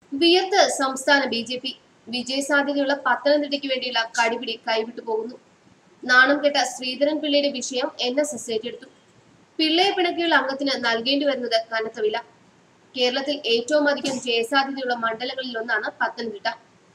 വിയർത്ത് സംസ്ഥാന B J P വിജയസാധ്യതയുള്ള പത്തനംതിട്ടയ്ക്ക് വേണ്ടിയുള്ള കടിപിടി കൈവിട്ടു പോകുന്നു നാണം കെട്ട ശ്രീധരൻ പിള്ളയുടെ വിഷയം എൻ എസ് എസ് ഏറ്റെടുത്തു പിള്ളയെ പിണക്കിയുള്ള അംഗത്തിന് നൽകേണ്ടി വരുന്നത് കനത്ത വില കേരളത്തിൽ ഏറ്റവും അധികം ജയസാധ്യതയുള്ള മണ്ഡലങ്ങളിൽ ഒന്നാണ് പത്തനംതിട്ട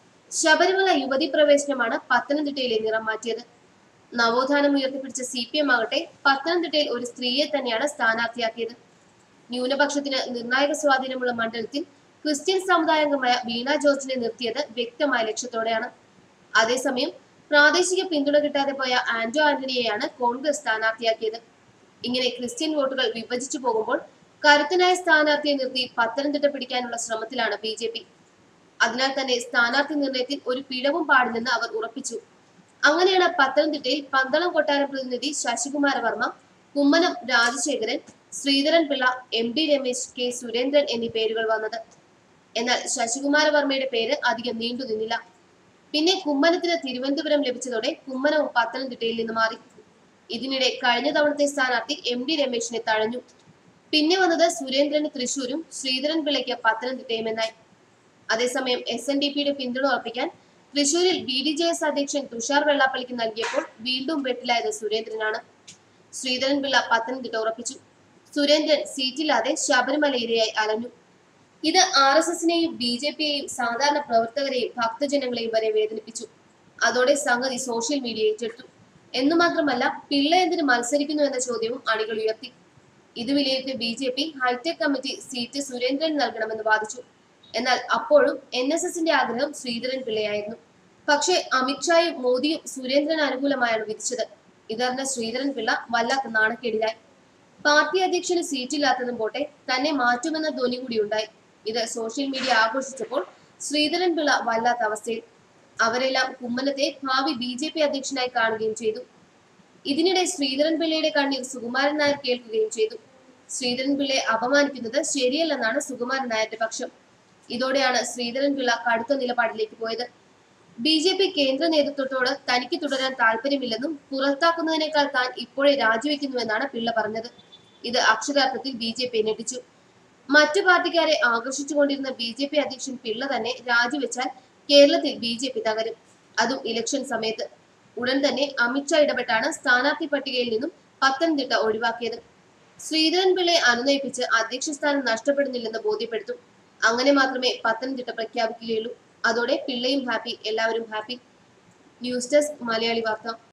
ശബരിമല യുവതി പ്രവേശനമാണ് പത്തനംതിട്ടയിലെ നിറം മാറ്റിയത് നവോത്ഥാനം ഉയർത്തിപ്പിടിച്ച സി പി എം ആകട്ടെ പത്തനംതിട്ടയിൽ ഒരു സ്ത്രീയെ തന്നെയാണ് സ്ഥാനാർത്ഥിയാക്കിയത് ന്യൂനപക്ഷത്തിന് നിർണായക സ്വാധീനമുള്ള മണ്ഡലത്തിൽ ക്രിസ്ത്യൻ സമുദായാംഗമായ വീണ ജോർജിനെ നിർത്തിയത് വ്യക്തമായ ലക്ഷ്യത്തോടെയാണ് അതേസമയം പ്രാദേശിക പിന്തുണ കിട്ടാതെ പോയ ആന്റോ ആന്റണിയെയാണ് കോൺഗ്രസ് സ്ഥാനാർത്ഥിയാക്കിയത് ഇങ്ങനെ ക്രിസ്ത്യൻ വോട്ടുകൾ വിഭജിച്ചു പോകുമ്പോൾ കരുത്തനായ സ്ഥാനാർത്ഥിയെ നിർത്തി പത്തനംതിട്ട പിടിക്കാനുള്ള ശ്രമത്തിലാണ് ബി ജെ പി അതിനാൽ തന്നെ സ്ഥാനാർത്ഥി നിർണയത്തിൽ ഒരു പിഴവും പാടില്ലെന്ന് അവർ ഉറപ്പിച്ചു അങ്ങനെയാണ് പത്തനംതിട്ടയിൽ പന്തളം കൊട്ടാരം പ്രതിനിധി Sasikumara Varma Kummanam Rajasekharan Sreedharan Pillai M D Ramesh K Surendran എന്നീ പേരുകൾ വന്നത് എന്നാൽ ശശികുമാര വർമ്മയുടെ പേര് അധികം നീണ്ടു നിന്നില്ല പിന്നെ കുമ്മനത്തിന് തിരുവനന്തപുരം ലഭിച്ചതോടെ കുമ്മനവും പത്തനംതിട്ടയിൽ നിന്ന് മാറി ഇതിനിടെ കഴിഞ്ഞ തവണത്തെ സ്ഥാനാർത്ഥി എം ഡി രമേശിനെ തഴഞ്ഞു പിന്നെ വന്നത് സുരേന്ദ്രന് തൃശൂരും ശ്രീധരൻ പിള്ളയ്ക്ക് പത്തനംതിട്ടയും എന്നായി അതേസമയം എസ് എൻ ഡി പിയുടെ പിന്തുണ ഉറപ്പിക്കാൻ തൃശൂരിൽ ബി ഡി ജെ എസ് അധ്യക്ഷൻ തുഷാർ വെള്ളാപ്പള്ളിക്ക് നൽകിയപ്പോൾ വീണ്ടും വെട്ടിലായത് സുരേന്ദ്രനാണ് ശ്രീധരൻ പിള്ള പത്തനംതിട്ട ഉറപ്പിച്ചു സുരേന്ദ്രൻ സീറ്റില്ലാതെ ശബരിമല ഇരയായി അലഞ്ഞു ഇത് ആർ എസ് എസിനെയും ബി ജെ പിയെയും സാധാരണ പ്രവർത്തകരെയും ഭക്തജനങ്ങളെയും വരെ വേദനിപ്പിച്ചു അതോടെ സംഗതി സോഷ്യൽ മീഡിയ ഏറ്റെടുത്തു എന്നു മാത്രമല്ല പിള്ള എന്തിന് മത്സരിക്കുന്നു എന്ന ചോദ്യവും അണികൾ ഉയർത്തി ഇത് വിലയിരുത്തിയ B J P hi-tech committee seat Surendran നൽകണമെന്ന് വാദിച്ചു എന്നാൽ അപ്പോഴും എൻ എസ് എസിന്റെ ആഗ്രഹം ശ്രീധരൻ പിള്ളയായിരുന്നു പക്ഷേ അമിത്ഷായും മോദിയും സുരേന്ദ്രൻ അനുകൂലമായാണ് വിധിച്ചത് ഇതറിഞ്ഞ ശ്രീധരൻ പിള്ള വല്ലാത്ത നാണക്കേടിലായി പാർട്ടി അധ്യക്ഷന് സീറ്റില്ലാത്തതും പോട്ടെ തന്നെ മാറ്റുമെന്ന ധ്വനി കൂടി ഉണ്ടായി ഇത് സോഷ്യൽ മീഡിയ ആഘോഷിച്ചപ്പോൾ ശ്രീധരൻ പിള്ള വല്ലാത്ത അവസ്ഥയിൽ അവരെല്ലാം കുമ്മനത്തെ ഭാവി ബി ജെ പി അധ്യക്ഷനായി കാണുകയും ചെയ്തു ഇതിനിടെ ശ്രീധരൻ പിള്ളയുടെ കണ്ണീർ സുകുമാരൻ നായർ കേൾക്കുകയും ചെയ്തു ശ്രീധരൻ പിള്ളയെ അപമാനിക്കുന്നത് ശരിയല്ലെന്നാണ് സുകുമാരൻ നായരുടെ പക്ഷം ഇതോടെയാണ് ശ്രീധരൻ പിള്ള കടുത്ത നിലപാടിലേക്ക് പോയത് ബി ജെ പി കേന്ദ്ര നേതൃത്വത്തോട് തനിക്ക് തുടരാൻ താല്പര്യമില്ലെന്നും പുറത്താക്കുന്നതിനേക്കാൾ താൻ ഇപ്പോഴേ രാജിവെക്കുന്നുവെന്നാണ് പിള്ള പറഞ്ഞത് ഇത് അക്ഷരാർത്ഥത്തിൽ ബി ജെ പി ഞെട്ടിച്ചു മറ്റു പാർട്ടിക്കാരെ ആകർഷിച്ചുകൊണ്ടിരുന്ന ബി ജെ പി അധ്യക്ഷൻ പിള്ള തന്നെ രാജിവെച്ചാൽ കേരളത്തിൽ ബി ജെ പി തകരും അതും ഇലക്ഷൻ സമയത്ത് ഉടൻ തന്നെ അമിത്ഷാ ഇടപെട്ടാണ് സ്ഥാനാർത്ഥി പട്ടികയിൽ നിന്നും പത്തനംതിട്ട ഒഴിവാക്കിയത് ശ്രീധരൻ പിള്ളയെ അനുനയിപ്പിച്ച് അധ്യക്ഷ സ്ഥാനം നഷ്ടപ്പെടുന്നില്ലെന്ന് ബോധ്യപ്പെടുത്തും അങ്ങനെ മാത്രമേ പത്തനംതിട്ട പ്രഖ്യാപിക്കുകയുള്ളൂ അതോടെ പിള്ളയും ഹാപ്പി എല്ലാവരും ഹാപ്പി ന്യൂസ് ഡെസ്ക് മലയാളി വാർത്ത